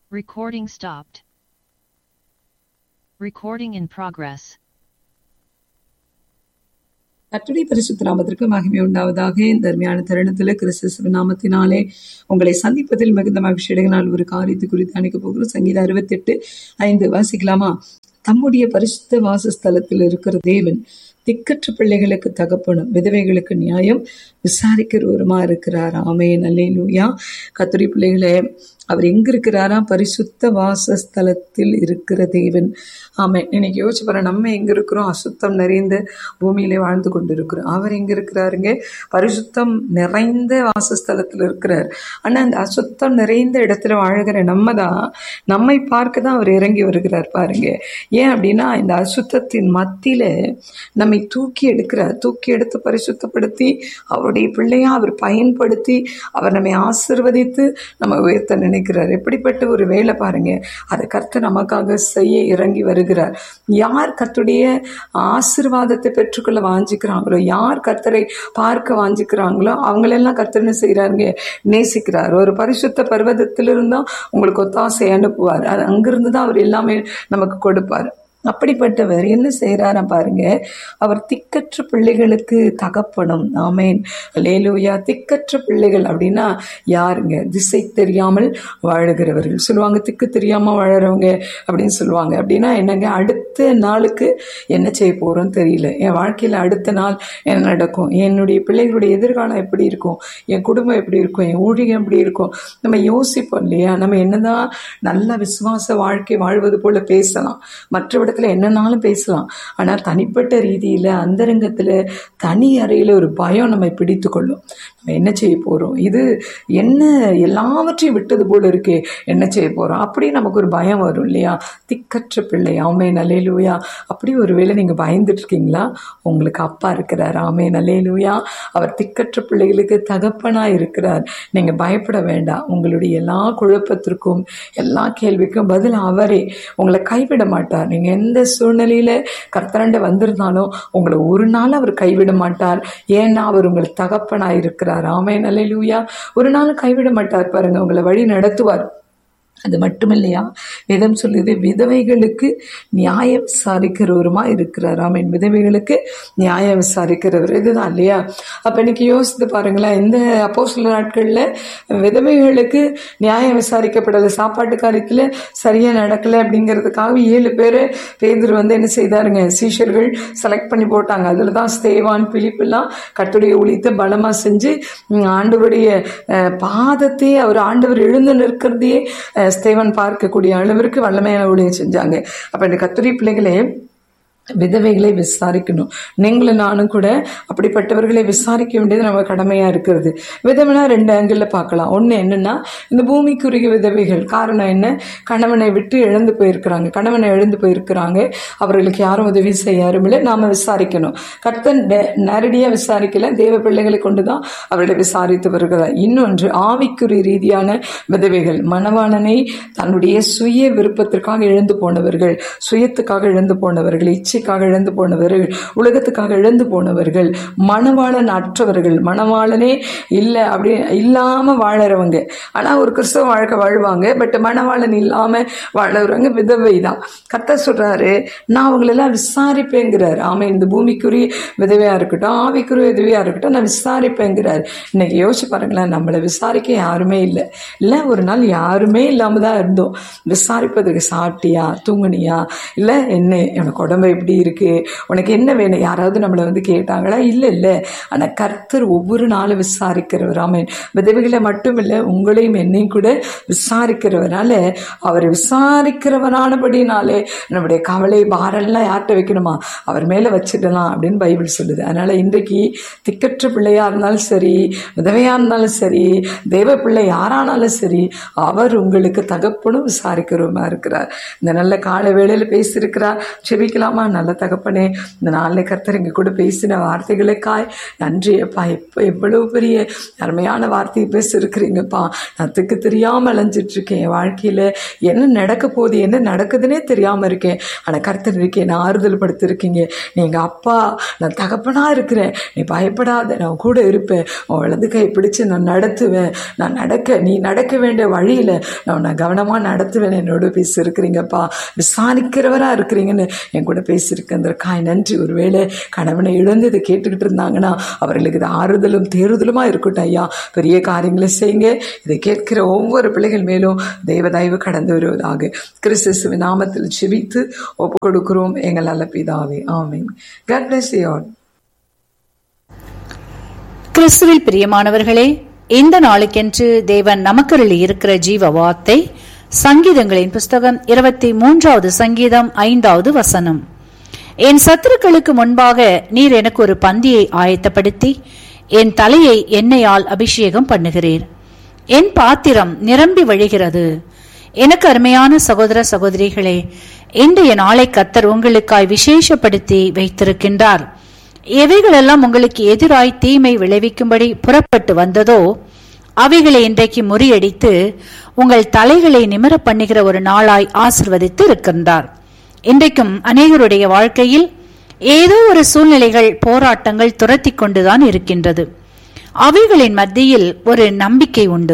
Recording stopped. Recording in progress. கர்த்தருடைய பரிசுத்த நாமத்திற்கு மகிமை உண்டாவதாக இந்த அருமையான தருணத்தில் கிறிஸ்து நாமத்தினாலே உங்களை சந்திப்பதில் மிகுந்த மகிழ்ச்சி நாள் ஒரு காரியத்தை குறித்து அணைக்க போகிறோம் சங்கீதம் அறுபத்தெட்டு ஐந்து வாசிக்கலாமா தம்முடைய பரிசுத்த வாசஸ்தலத்தில் இருக்கிற தேவன் திக்கற்ற பிள்ளைகளுக்கு தகப்பனும் விதவைகளுக்கு நியாயம் விசாரிக்கிறவருமா இருக்கிறார் ஆமே நல்லே லூயா கத்துரி பிள்ளைகளே அவர் எங்க இருக்கிறாரா பரிசுத்த வாசஸ்தலத்தில் இருக்கிற தேவன் ஆமே இன்னைக்கு யோசிச்சு பாரு நம்ம எங்க இருக்கிறோம் அசுத்தம் நிறைந்த பூமியிலே வாழ்ந்து கொண்டு இருக்கிறோம் அவர் எங்க இருக்கிறாருங்க பரிசுத்தம் நிறைந்த வாசஸ்தலத்தில் இருக்கிறார் ஆனா அந்த அசுத்தம் நிறைந்த இடத்துல வாழ்கிற நம்ம தான் நம்மை பார்க்க தான் அவர் இறங்கி வருகிறார் பாருங்க ஏன் அப்படின்னா இந்த அசுத்தத்தின் மத்தியில நம்மை தூக்கி எடுக்கிறார் தூக்கி எடுத்து பரிசுத்தப்படுத்தி அவருடைய பிள்ளையா அவர் பயன்படுத்தி அவர் நம்மை ஆசிர்வதித்து நம்ம உயர்த்த நினைக்கிறார் எப்படிப்பட்ட ஒரு வேலை பாருங்க அதை கர்த்தர் நமக்காக செய்ய இறங்கி வருகிறார் யார் கர்த்தருடைய ஆசிர்வாதத்தை பெற்றுக்கொள்ள வாஞ்சிக்கிறாங்களோ யார் கர்த்தரை பார்க்க வாஞ்சிக்கிறாங்களோ அவங்களெல்லாம் கர்த்தர் என்ன செய்கிறாருங்க நேசிக்கிறார் ஒரு பரிசுத்த பர்வதத்திலிருந்தா உங்களுக்கு ஒத்தாசை அனுப்புவார் அது அங்கிருந்து தான் அவர் எல்லாமே நமக்கு கொடுப்பார் அப்படிப்பட்டவர் என்ன செய்யறாரா பாருங்க அவர் திக்கற்ற பிள்ளைகளுக்கு தகப்பனும் ஆமேன் லேலூயா திக்கற்ற பிள்ளைகள் அப்படின்னா யாருங்க திசை தெரியாமல் வாழுகிறவர்கள் சொல்லுவாங்க திக்கு தெரியாம வாழறவங்க அப்படின்னு சொல்லுவாங்க அப்படின்னா என்னங்க அடுத்த நாளுக்கு என்ன செய்ய போறோம் தெரியல என் வாழ்க்கையில அடுத்த நாள் என்ன நடக்கும் என்னுடைய பிள்ளைகளுடைய எதிர்காலம் எப்படி இருக்கும் என் குடும்பம் எப்படி இருக்கும் என் ஊழியம் எப்படி இருக்கும் நம்ம யோசிப்போம் இல்லையா நம்ம என்னதான் நல்ல விசுவாச வாழ்க்கை வாழ்வது போல பேசலாம் மற்ற இடத்துல என்னன்னாலும் பேசலாம் ஆனால் தனிப்பட்ட ரீதியில் அந்தரங்கத்தில் தனி அறையில் ஒரு பயம் நம்மை பிடித்து கொள்ளும் நம்ம என்ன செய்ய போகிறோம் இது என்ன எல்லாவற்றையும் விட்டது போல இருக்கே என்ன செய்ய போகிறோம் அப்படி நமக்கு ஒரு பயம் வரும் இல்லையா திக்கற்ற பிள்ளை ஆமே நலேலூயா அப்படி ஒரு வேளை நீங்கள் பயந்துட்டு இருக்கீங்களா உங்களுக்கு அப்பா இருக்கிறார் ஆமே நலேலூயா அவர் திக்கற்ற பிள்ளைகளுக்கு தகப்பனாக இருக்கிறார் நீங்கள் பயப்பட வேண்டாம் உங்களுடைய எல்லா குழப்பத்திற்கும் எல்லா கேள்விக்கும் பதில் அவரே உங்களை கைவிட மாட்டார் நீங்கள் எந்த சூழ்நிலையில கர்த்தரண்ட வந்திருந்தாலும் உங்களை ஒரு நாள் அவர் கைவிட மாட்டார் ஏன்னா அவர் உங்களுக்கு தகப்பனாய் இருக்கிறார் ஆமே நல்லூயா ஒரு நாள் கைவிட மாட்டார் பாருங்க உங்களை வழி நடத்துவார் அது மட்டும் இல்லையா வேதம் சொல்லுது விதவைகளுக்கு நியாயம் விசாரிக்கிறவருமா இருக்கிறார் ஆமீன் விதவைகளுக்கு நியாயம் விசாரிக்கிறவர் இதுதான் இல்லையா அப்ப இன்னைக்கு யோசித்து பாருங்களேன் இந்த அப்போ சில நாட்கள்ல விதவைகளுக்கு நியாயம் விசாரிக்கப்படல சாப்பாட்டு காரியத்துல சரியா நடக்கல அப்படிங்கிறதுக்காக ஏழு பேர் பேதர் வந்து என்ன செய்தாருங்க சீஷர்கள் செலக்ட் பண்ணி போட்டாங்க அதுல தான் ஸ்தேவான் பிலிப்பெல்லாம் கட்டுடைய ஒழித்து பலமா செஞ்சு ஆண்டவருடைய பாதத்தையே அவர் ஆண்டவர் எழுந்து நிற்கிறதையே ஸ்தேவன் பார்க்கக்கூடிய அளவிற்கு வல்லமையான ஊழியம் செஞ்சாங்க அப்ப இந்த கத்துரி பிள்ளைகளே விதவைகளை விசாரிக்கணும் நீங்களும் நானும் கூட அப்படிப்பட்டவர்களை விசாரிக்க வேண்டியது நம்ம கடமையா இருக்கிறது விதவைனா ரெண்டு ஆங்கிள் பார்க்கலாம் ஒன்று என்னன்னா இந்த பூமிக்குரிய விதவைகள் காரணம் என்ன கணவனை விட்டு இழந்து போயிருக்கிறாங்க கணவனை இழந்து போயிருக்கிறாங்க அவர்களுக்கு யாரும் உதவி செய்ய யாரும் இல்லை நாம விசாரிக்கணும் கர்த்தன் நேரடியாக விசாரிக்கல தேவ பிள்ளைகளை கொண்டு தான் அவர்களை விசாரித்து வருகிறார் இன்னொன்று ஆவிக்குரிய ரீதியான விதவைகள் மணவாளனை தன்னுடைய சுய விருப்பத்திற்காக இழந்து போனவர்கள் சுயத்துக்காக இழந்து போனவர்கள் இச்சைக்காக இழந்து போனவர்கள் உலகத்துக்காக இழந்து போனவர்கள் மணவாளன் அற்றவர்கள் மணவாளனே இல்லை அப்படி இல்லாம வாழறவங்க ஆனா ஒரு கிறிஸ்தவ வாழ்க்கை வாழ்வாங்க பட் மணவாளன் இல்லாம வாழறவங்க விதவை தான் கத்த சொல்றாரு நான் அவங்களெல்லாம் விசாரிப்பேங்கிறார் ஆமா இந்த பூமிக்குரிய விதவையா இருக்கட்டும் ஆவிக்குரிய விதவையா இருக்கட்டும் நான் விசாரிப்பேங்கிறார் இன்னைக்கு யோசிச்சு பாருங்களேன் நம்மளை விசாரிக்க யாருமே இல்லை இல்லை ஒரு நாள் யாருமே இல்லாம தான் இருந்தோம் விசாரிப்பதற்கு சாப்பிட்டியா தூங்குனியா இல்லை என்ன எனக்கு உடம்பு எப்படி இருக்கு உனக்கு என்ன வேணும் யாராவது நம்மளை வந்து கேட்டாங்களா இல்லை இல்லை ஆனால் கர்த்தர் ஒவ்வொரு நாளும் விசாரிக்கிறவர் ஆமேன் விதவைகளை மட்டும் இல்லை உங்களையும் என்னையும் கூட விசாரிக்கிறவரால அவர் விசாரிக்கிறவரானபடினாலே நம்முடைய கவலை பாரெல்லாம் யார்கிட்ட வைக்கணுமா அவர் மேலே வச்சிடலாம் அப்படின்னு பைபிள் சொல்லுது அதனால இன்றைக்கு திக்கற்ற பிள்ளையா இருந்தாலும் சரி விதவையா இருந்தாலும் சரி தெய்வ பிள்ளை யாரானாலும் சரி அவர் உங்களுக்கு தகப்பனும் விசாரிக்கிறவமா இருக்கிறார் இந்த நல்ல கால வேளையில் பேசியிருக்கிறார் செபிக்கலாமா நல்ல தகப்பனே இந்த நாளில் கர்த்தர் எங்க கூட பேசின வார்த்தைகளுக்காய் நன்றி அப்பா எப்போ எவ்வளவு பெரிய அருமையான வார்த்தையை பேசியிருக்கிறீங்கப்பா நான் திக்கு தெரியாமல் அலைஞ்சிட்டு இருக்கேன் என் வாழ்க்கையில் என்ன நடக்க போகுது என்ன நடக்குதுன்னே தெரியாமல் இருக்கேன் ஆனால் கர்த்தர் இருக்கேன் நான் ஆறுதல் படுத்திருக்கீங்க நீங்கள் அப்பா நான் தகப்பனாக இருக்கிறேன் நீ பயப்படாத நான் கூட இருப்பேன் உன் வலது கை பிடிச்சு நான் நடத்துவேன் நான் நடக்க நீ நடக்க வேண்டிய வழியில் நான் உன்னை கவனமாக நடத்துவேன் என்னோட பேசியிருக்கிறீங்கப்பா விசாரிக்கிறவராக இருக்கிறீங்கன்னு என் கூட பேசியிருக்கிறதற்காய் நன்றி ஒருவேளை கணவனை இழந்து இதை கேட்டுக்கிட்டு இருந்தாங்கன்னா அவர்களுக்கு இது ஆறுதலும் தேறுதலுமா இருக்கட்டும் ஐயா பெரிய காரியங்களை செய்யுங்க இதை கேட்கிற ஒவ்வொரு பிள்ளைகள் மேலும் தெய்வதயவு கடந்து வருவதாக கிறிஸ்துவ நாமத்தில் செபித்து ஒப்பு கொடுக்கிறோம் எங்கள் நல்ல பிதாவே ஆமீன் God bless you all. கிறிஸ்துவில் பிரியமானவர்களே இந்த நாளுக்கென்று தேவன் நமக்கருளி இருக்கிற ஜீவ வார்த்தை சங்கீதங்களின் புஸ்தகம் இருபத்தி மூன்றாவது சங்கீதம் ஐந்தாவது வசனம் என் சத்துருக்களுக்கு முன்பாக நீர் எனக்கு ஒரு பந்தியை ஆயத்தப்படுத்தி என் தலையை எண்ணெயால் அபிஷேகம் பண்ணுகிறீர் என் பாத்திரம் நிரம்பி வழிகிறது எனக்கு அருமையான சகோதர சகோதரிகளே இன்றைய நாளை கத்தர் உங்களுக்காய் விசேஷப்படுத்தி வைத்திருக்கின்றார் எவைகளெல்லாம் உங்களுக்கு எதிராய் தீமை விளைவிக்கும்படி புறப்பட்டு வந்ததோ அவைகளை இன்றைக்கு முறியடித்து உங்கள் தலைகளை நிமிர பண்ணுகிற ஒரு நாளாய் ஆசிர்வதித்து இருக்கின்றார் இன்றைக்கும் அநேகருடைய வாழ்க்கையில் ஏதோ ஒரு சூழ்நிலைகள் போராட்டங்கள் துரத்தி கொண்டுதான் இருக்கின்றது அவைகளின் மத்தியில் ஒரு நம்பிக்கை உண்டு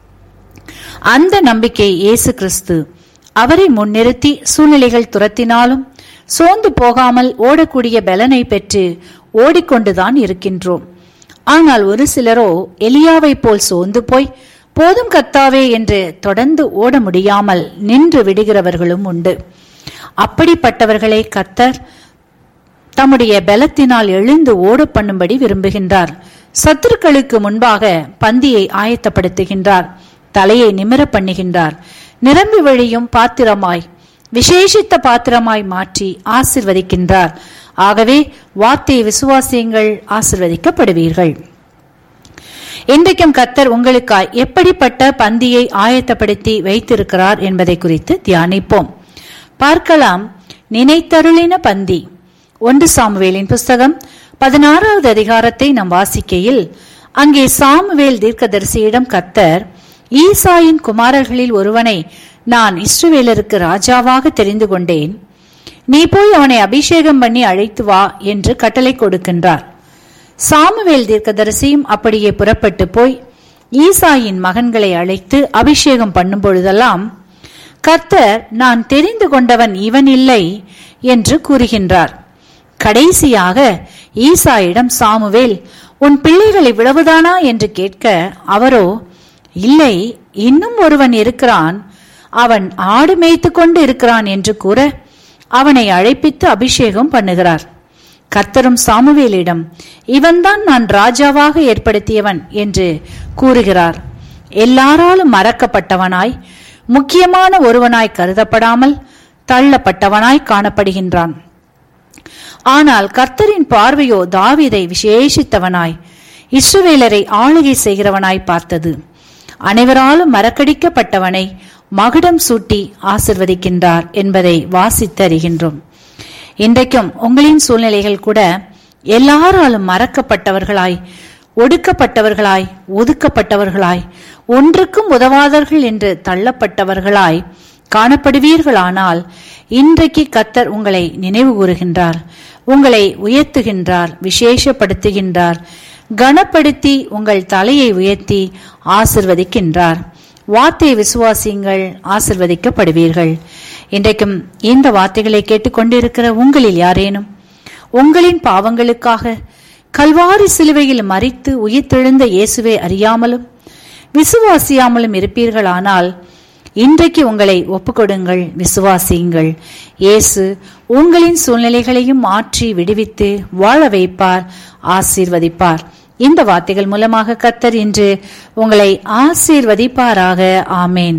அந்த நம்பிக்கை இயேசு கிறிஸ்து அவரை முன்னிறுத்தி சூழ்நிலைகள் துரத்தினாலும் சோர்ந்து போகாமல் ஓடக்கூடிய பலனை பெற்று ஓடிக்கொண்டுதான் இருக்கின்றோம் ஆனால் ஒரு சிலரோ எலியாவை போல் சோர்ந்து போய் போதும் கத்தாவே என்று தொடர்ந்து ஓட முடியாமல் நின்று விடுகிறவர்களும் உண்டு அப்படிப்பட்டவர்களை கத்தர் தம்முடைய பலத்தினால் எழுந்து ஓட பண்ணும்படி விரும்புகின்றார் சத்துருக்களுக்கு முன்பாக பந்தியை ஆயத்தப்படுத்துகின்றார் தலையை நிமிர பண்ணுகின்றார் நிரம்பி வழியும் பாத்திரமாய் விசேஷித்த பாத்திரமாய் மாற்றி ஆசிர்வதிக்கின்றார் ஆகவே வார்த்தையை விசுவாசியங்கள் ஆசிர்வதிக்கப்படுவீர்கள் இன்றைக்கும் கத்தர் உங்களுக்காய் எப்படிப்பட்ட பந்தியை ஆயத்தப்படுத்தி வைத்திருக்கிறார் என்பதை குறித்து தியானிப்போம் பார்க்கலாம் நினைத்தருளின பந்தி ஒன்று சாமுவேலின் புஸ்தகம் பதினாறாவது அதிகாரத்தை நாம் வாசிக்கையில் அங்கே சாமுவேல் தீர்க்கதரிசியிடம் கத்தர் ஈசாயின் குமாரர்களில் ஒருவனை நான் இஸ்ரவேலருக்கு ராஜாவாக தெரிந்து கொண்டேன் நீ போய் அவனை அபிஷேகம் பண்ணி அழைத்து வா என்று கட்டளை கொடுக்கின்றார் சாமுவேல் தீர்க்கதரிசியும் அப்படியே புறப்பட்டு போய் ஈசாயின் மகன்களை அழைத்து அபிஷேகம் பண்ணும் பொழுதெல்லாம் கர்த்தர் நான் தெரிந்து கொண்டவன் இவன் இல்லை என்று கூறுகின்றார் கடைசியாக ஈசாயிடம் சாமுவேல் உன் பிள்ளைகள் இவ்வளவுதானா என்று கேட்க அவரோ இல்லை இன்னும் ஒருவன் இருக்கிறான் அவன் ஆடு மேய்த்து கொண்டு இருக்கிறான் என்று கூற அவனை அழைப்பித்து அபிஷேகம் பண்ணுகிறார் கர்த்தரும் சாமுவேலிடம் இவன்தான் நான் ராஜாவாக ஏற்படுத்தியவன் என்று கூறுகிறார் எல்லாராலும் மறக்கப்பட்டவனாய் முக்கியமான ஒருவனாய் கருதப்படாமல் தள்ளப்பட்டவனாய் காணப்படுகின்றான் ஆனால் கர்த்தரின் பார்வையோ தாவீதை விசேஷித்தவனாய் இஸ்ரவேலரை ஆளுகை செய்கிறவனாய் பார்த்தது அனைவராலும் மறக்கடிக்கப்பட்டவனை மகுடம் சூட்டி ஆசிர்வதிக்கின்றார் என்பதை வாசித்தறிகின்றோம் இன்றைக்கும் உங்களின் சூழ்நிலைகள் கூட எல்லாராலும் மறக்கப்பட்டவர்களாய் ஒடுக்கப்பட்டவர்களாய் ஒதுக்கப்பட்டவர்களாய் ஒன்றுக்கும் உதவாதவர்கள் என்று தள்ளப்பட்டவர்களாய் காணப்படுவீர்களானால் இன்றைக்கு கத்தர் உங்களை நினைவு கூறுகின்றார் உங்களை உயர்த்துகின்றார் விசேஷப்படுத்துகின்றார் கனப்படுத்தி உங்கள் தலையை உயர்த்தி ஆசிர்வதிக்கின்றார் வார்த்தை விசுவாசியுங்கள் ஆசிர்வதிக்கப்படுவீர்கள் இன்றைக்கும் இந்த வார்த்தைகளை கேட்டுக்கொண்டிருக்கிற உங்களில் யாரேனும் உங்களின் பாவங்களுக்காக கல்வாரி சிலுவையில் மறித்து உயிர்த்தெழுந்த இயேசுவை அறியாமலும் விசுவாசியாமலும் இருப்பீர்களானால் இன்றைக்கு உங்களை ஒப்புக்கொடுங்கள் விசுவாசியுங்கள் இயேசு உங்களின் சூழ்நிலைகளையும் மாற்றி விடுவித்து வாழ வைப்பார் ஆசீர்வதிப்பார் இந்த வார்த்தைகள் மூலமாக கத்தர் இன்று உங்களை ஆசீர்வதிப்பாராக ஆமேன்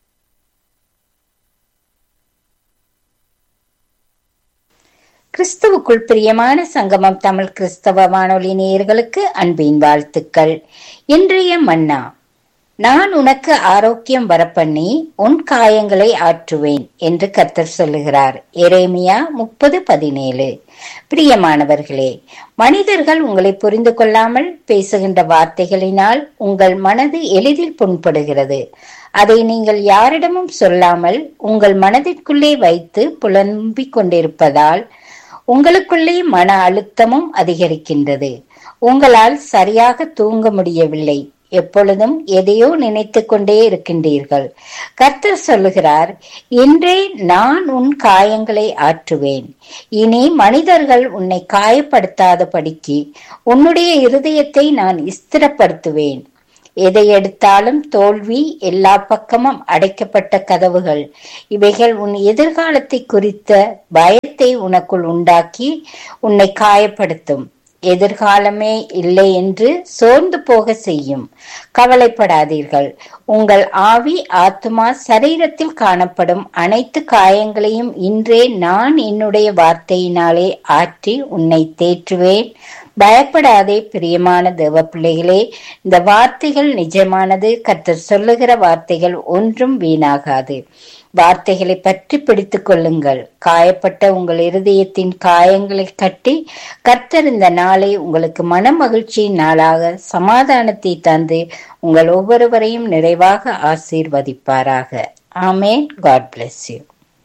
கிறிஸ்துவுக்குள் பிரியமான சங்கமம் தமிழ் கிறிஸ்தவ வானொலி நேயர்களுக்கு அன்பின் வாழ்த்துக்கள் இன்றைய மன்னா நான் உனக்கு ஆரோக்கியம் வரப்பண்ணி உன் காயங்களை ஆற்றுவேன் என்று கர்த்தர் சொல்லுகிறார் எரேமியா முப்பது பதினேழு பிரியமானவர்களே மனிதர்கள் உங்களை புரிந்து கொள்ளாமல் பேசுகின்ற வார்த்தைகளினால் உங்கள் மனது எளிதில் புண்படுகிறது அதை நீங்கள் யாரிடமும் சொல்லாமல் உங்கள் மனதிற்குள்ளே வைத்து புலம்பிக் கொண்டிருப்பதால் உங்களுக்குள்ளே மன அழுத்தமும் அதிகரிக்கின்றது உங்களால் சரியாக தூங்க முடியவில்லை எப்பொழுதும் எதையோ நினைத்து கொண்டே இருக்கின்றீர்கள் கர்த்தர் சொல்லுகிறார் இன்றே நான் உன் காயங்களை ஆற்றுவேன் இனி மனிதர்கள் உன்னை காயப்படுத்தாதபடிக்கு உன்னுடைய இருதயத்தை நான் ஸ்திரப்படுத்துவேன் எதை எடுத்தாலும் தோல்வி எல்லா பக்கமும் அடைக்கப்பட்ட கதவுகள் இவைகள் உன் எதிர்காலத்தை குறித்த பயத்தை உனக்குள் உண்டாக்கி உன்னை காயப்படுத்தும் எதிர்காலமே இல்லை என்று சோர்ந்து போக செய்யும் கவலைப்படாதீர்கள் உங்கள் ஆவி ஆத்மா சரீரத்தில் காணப்படும் அனைத்து காயங்களையும் இன்றே நான் என்னுடைய வார்த்தையினாலே ஆற்றி உன்னை தேற்றுவேன் பயப்படாதே பிரியமான தேவ பிள்ளைகளே இந்த வார்த்தைகள் நிஜமானது கர்த்தர் சொல்லுகிற வார்த்தைகள் ஒன்றும் வீணாகாது வார்த்தைகளை பற்றி பிடித்துக் கொள்ளுங்கள் காயப்பட்ட உங்கள் இருதயத்தின் காயங்களை கட்டி கர்த்தர் இந்த நாளை உங்களுக்கு மன மகிழ்ச்சியின் நாளாக சமாதானத்தை தந்து உங்கள் ஒவ்வொருவரையும் நிறைவாக ஆசீர்வதிப்பாராக ஆமேன் காட் பிளஸ் யூ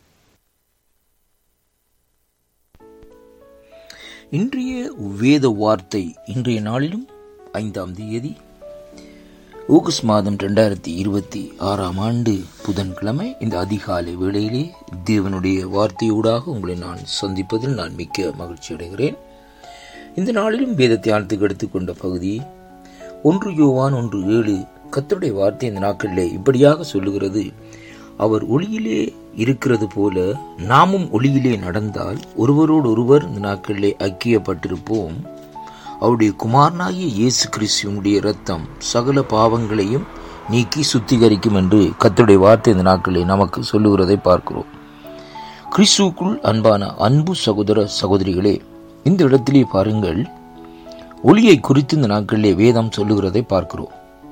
இன்றைய வேத வார்த்தை இன்றைய நாளிலும் ஐந்தாம் தேதி ஆகஸ்ட் மாதம் ரெண்டாயிரத்தி இருபத்தி ஆறாம் ஆண்டு புதன்கிழமை இந்த அதிகாலை வேளையிலே தேவனுடைய வார்த்தையூடாக உங்களை நான் சந்திப்பதில் நான் மிக்க மகிழ்ச்சி அடைகிறேன் இந்த நாளிலும் வேத தியானத்துக்கு எடுத்துக்கொண்ட பகுதி ஒன்று யோவான் ஒன்று ஏழு கத்தருடைய வார்த்தை இந்த நாட்களிலே இப்படியாக சொல்லுகிறது அவர் ஒளியிலே இருக்கிறது போல நாமும் ஒளியிலே நடந்தால் ஒருவரோடு ஒருவர் இந்த நாட்களிலே ஐக்கியப்பட்டிருப்போம் அவருடைய குமாரனாகிய இயேசு கிறிஸ்துவனுடைய இரத்தம் சகல பாவங்களையும் நீக்கி சுத்திகரிக்கும் என்று கத்தருடைய வார்த்தை இந்த நாட்களில் நமக்கு சொல்லுகிறதை பார்க்கிறோம் கிறிஸ்துவுக்குள் அன்பான அன்பு சகோதர சகோதரிகளே இந்த இடத்திலே பாருங்கள் ஒளியை குறித்து இந்த நாட்களிலே வேதம் சொல்லுகிறதை பார்க்கிறோம்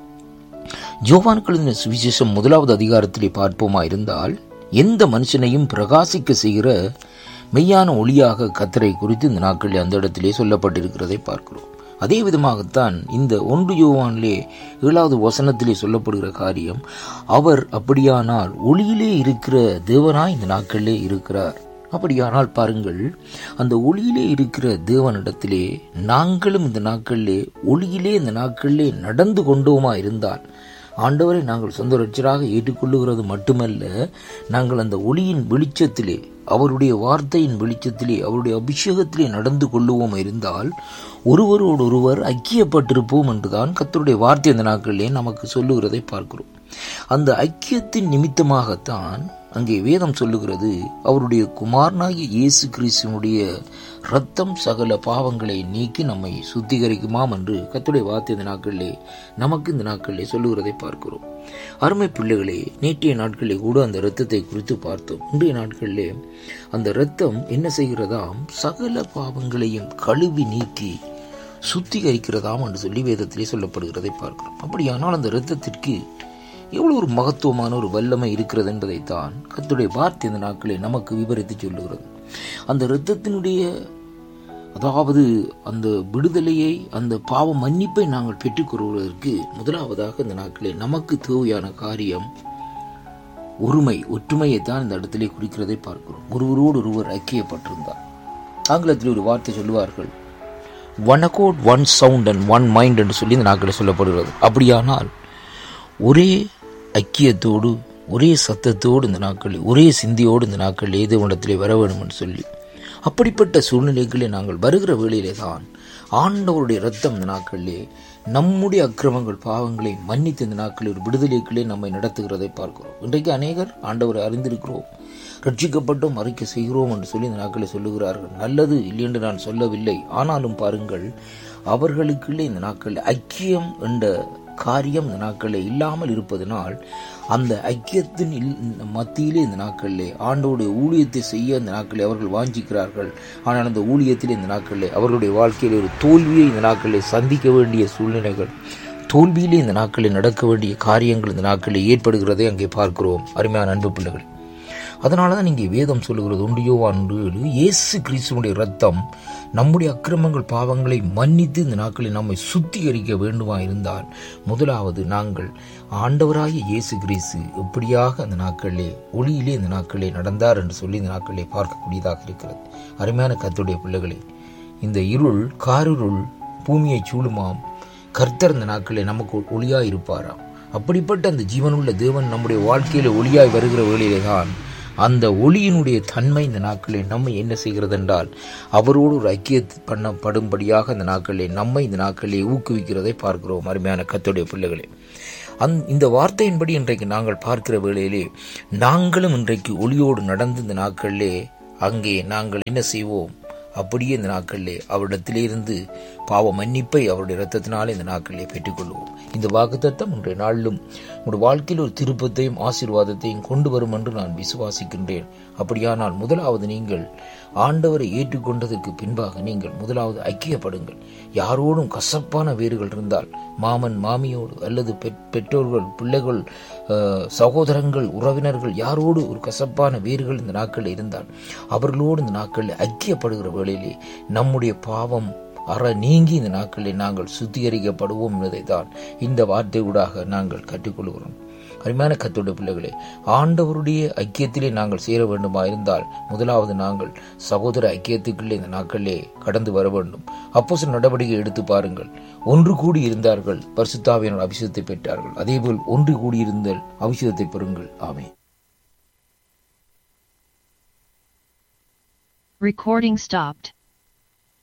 ஜோவான் கழுதின சுவிசேஷம் முதலாவது அதிகாரத்திலே பார்ப்போமா இருந்தால் எந்த மனுஷனையும் பிரகாசிக்க செய்கிற மெய்யான ஒளியாக கத்தரை குறித்து இந்த நாட்களில் அந்த இடத்திலே சொல்லப்பட்டிருக்கிறதை பார்க்கிறோம் அதே விதமாகத்தான் இந்த ஒன்று யோவானிலே ஏழாவது வசனத்திலே சொல்லப்படுகிற காரியம் அவர் அப்படியானால் ஒளியிலே இருக்கிற தேவனாய் இந்த நாட்களிலே இருக்கிறார் அப்படியானால் பாருங்கள் அந்த ஒளியிலே இருக்கிற தேவனிடத்திலே நாங்களும் இந்த நாட்களிலே ஒளியிலே இந்த நாட்களிலே நடந்து கொண்டோமா இருந்தால் ஆண்டவரை நாங்கள் சொந்த ரட்சராக ஏற்றுக்கொள்ளுகிறது மட்டுமல்ல நாங்கள் அந்த ஒளியின் வெளிச்சத்திலே அவருடைய வார்த்தையின் வெளிச்சத்திலே அவருடைய அபிஷேகத்திலே நடந்து கொள்ளுவோம் இருந்தால் ஒருவரோடு ஒருவர் ஐக்கியப்பட்டிருப்போம் என்றுதான் கத்தருடைய வார்த்தை அந்த நாட்களிலே நமக்கு சொல்லுகிறதை பார்க்கிறோம் அந்த ஐக்கியத்தின் நிமித்தமாகத்தான் அங்கே வேதம் சொல்லுகிறது அவருடைய குமாரனாகிய இயேசு கிறிஸ்துவனுடைய ரத்தம் சகல பாவங்களை நீக்கி நம்மை சுத்திகரிக்குமாம் என்று கத்துடைய வார்த்தை இந்த நாட்களிலே நமக்கு இந்த நாட்களிலே சொல்லுகிறதை பார்க்கிறோம் அருமை பிள்ளைகளே நேற்றைய நாட்களிலே கூட அந்த இரத்தத்தை குறித்து பார்த்தோம் இன்றைய நாட்களிலே அந்த இரத்தம் என்ன செய்கிறதாம் சகல பாவங்களையும் கழுவி நீக்கி சுத்திகரிக்கிறதாம் என்று சொல்லி வேதத்திலே சொல்லப்படுகிறதை பார்க்கிறோம் அப்படியானால் அந்த இரத்தத்திற்கு எவ்வளவு ஒரு மகத்துவமான ஒரு வல்லமை இருக்கிறது என்பதைத்தான் கத்துடைய வார்த்தை இந்த நாட்களை நமக்கு விவரித்து சொல்லுகிறது அந்த இரத்தத்தினுடைய அதாவது அந்த விடுதலையை அந்த பாவ மன்னிப்பை நாங்கள் பெற்றுக்கொள்வதற்கு முதலாவதாக இந்த நாட்களில் நமக்கு தேவையான காரியம் ஒருமை ஒற்றுமையை தான் இந்த இடத்திலே குறிக்கிறதை பார்க்கிறோம் ஒருவரோடு ஒருவர் ஐக்கியப்பட்டிருந்தார் ஆங்கிலத்தில் ஒரு வார்த்தை சொல்லுவார்கள் one accord one sound and one mind என்று சொல்லி இந்த நாட்களில் சொல்லப்படுகிறது அப்படியானால் ஒரே ஐக்கியத்தோடு ஒரே சத்தத்தோடு இந்த நாட்களில் ஒரே சிந்தியோடு இந்த நாட்களில் ஏதோ இடத்திலே வர வேண்டும் என்று சொல்லி அப்படிப்பட்ட சூழ்நிலைகளே நாங்கள் வருகிற வேளையிலே தான் ஆண்டவருடைய ரத்தம் இந்த நாட்களிலே நம்முடைய அக்கிரமங்கள் பாவங்களை மன்னித்து இந்த நாட்களில் ஒரு விடுதலைகளே நம்மை நடத்துகிறதை பார்க்கிறோம் இன்றைக்கு அநேகர் ஆண்டவரை அறிந்திருக்கிறோம் ரட்சிக்கப்பட்டும் அறிக்கை செய்கிறோம் என்று சொல்லி இந்த நாட்களை சொல்லுகிறார்கள் நல்லது இல்லை என்று நான் சொல்லவில்லை ஆனாலும் பாருங்கள் அவர்களுக்குள்ளே இந்த நாட்களில் ஐக்கியம் என்ற காரியம் இந்த நாட்களில் இல்லாமல் இருப்பதனால் அந்த ஐக்கியத்தின் மத்தியிலே இந்த நாட்களிலே ஆண்டோடைய ஊழியத்தை செய்ய இந்த நாட்களில் அவர்கள் வாஞ்சிக்கிறார்கள் ஆனால் அந்த ஊழியத்தில் இந்த நாட்களில் அவர்களுடைய வாழ்க்கையில் ஒரு தோல்வியை இந்த நாட்களில் சந்திக்க வேண்டிய சூழ்நிலைகள் தோல்வியிலே இந்த நாட்களில் நடக்க வேண்டிய காரியங்கள் இந்த நாட்களில் ஏற்படுகிறதை அங்கே பார்க்கிறோம் அருமையான அன்பு பிள்ளைகள் அதனால தான் இங்கே வேதம் சொல்லுகிறது ஒன்றியோவான் ஒன்று ஏழு இயேசு கிறிஸ்துவனுடைய ரத்தம் நம்முடைய அக்கிரமங்கள் பாவங்களை மன்னித்து இந்த நாட்களில் நம்மை சுத்திகரிக்க வேண்டுமா இருந்தால் முதலாவது நாங்கள் ஆண்டவராகிய இயேசு கிறிஸ்து எப்படியாக அந்த நாட்களிலே ஒளியிலே இந்த நாட்களிலே நடந்தார் என்று சொல்லி இந்த நாட்களிலே பார்க்கக்கூடியதாக இருக்கிறது அருமையான கத்துடைய பிள்ளைகளே இந்த இருள் காரிருள் பூமியை சூழுமாம் கர்த்தர் இந்த நாட்களிலே நமக்கு ஒளியாய் இருப்பாராம் அப்படிப்பட்ட அந்த ஜீவனுள்ள தேவன் நம்முடைய வாழ்க்கையில ஒளியாய் வருகிற வேளையிலே தான் அந்த ஒளியினுடைய தன்மை இந்த நாட்களில் நம்மை என்ன செய்கிறது என்றால் அவரோடு ஒரு ஐக்கிய பண்ணப்படும்படியாக இந்த நாட்களில் நம்மை இந்த நாட்களிலே ஊக்குவிக்கிறதை பார்க்கிறோம் அருமையான கத்துடைய பிள்ளைகளே அந் இந்த வார்த்தையின்படி இன்றைக்கு நாங்கள் பார்க்கிற வேளையிலே நாங்களும் இன்றைக்கு ஒளியோடு நடந்து இந்த நாட்களிலே அங்கே நாங்கள் என்ன செய்வோம் அப்படியே இந்த நாட்களிலே அவரிடத்திலே இருந்து பாவ மன்னிப்பை அவருடைய இரத்தத்தினாலே இந்த நாட்களிலே பெற்றுக்கொள்வோம் இந்த வாக்குத்தத்தம் இன்றைய நாளிலும் உங்களுடைய வாழ்க்கையில் ஒரு திருப்பத்தையும் ஆசீர்வாதத்தையும் கொண்டு வரும் என்று நான் விசுவாசிக்கின்றேன் அப்படியானால் முதலாவது நீங்கள் ஆண்டவரை ஏற்றுக்கொண்டதற்கு பின்பாக நீங்கள் முதலாவது ஐக்கியப்படுங்கள் யாரோடும் கசப்பான வேர்கள் இருந்தால் மாமன் மாமியோடு அல்லது பெற்றோர்கள் பிள்ளைகள் சகோதரங்கள் உறவினர்கள் யாரோடு ஒரு கசப்பான வேர்கள் இந்த நாட்களில் இருந்தால் அவர்களோடு இந்த நாட்களில் ஐக்கியப்படுகிற வேளையிலே நம்முடைய பாவம் அற நீங்கி இந்த நாட்களில் நாங்கள் சுத்திகரிக்கப்படுவோம் என்பதை தான் இந்த வார்த்தை ஊடாக நாங்கள் கற்றுக்கொள்கிறோம் அருமையான கத்தோட பிள்ளைகளே ஆண்டவருடைய ஐக்கியத்திலே நாங்கள் சேர வேண்டுமா இருந்தால் முதலாவது நாங்கள் சகோதர ஐக்கியத்துக்குள்ளே இந்த நாட்களிலே கடந்து வர வேண்டும் அப்போ சில நடவடிக்கை எடுத்து பாருங்கள் ஒன்று கூடி இருந்தார்கள் பரிசுத்தாவியனோட அபிஷேகத்தை பெற்றார்கள் அதேபோல் ஒன்று கூடி இருந்தால் அபிஷேகத்தை பெறுங்கள் ஆமே Recording stopped.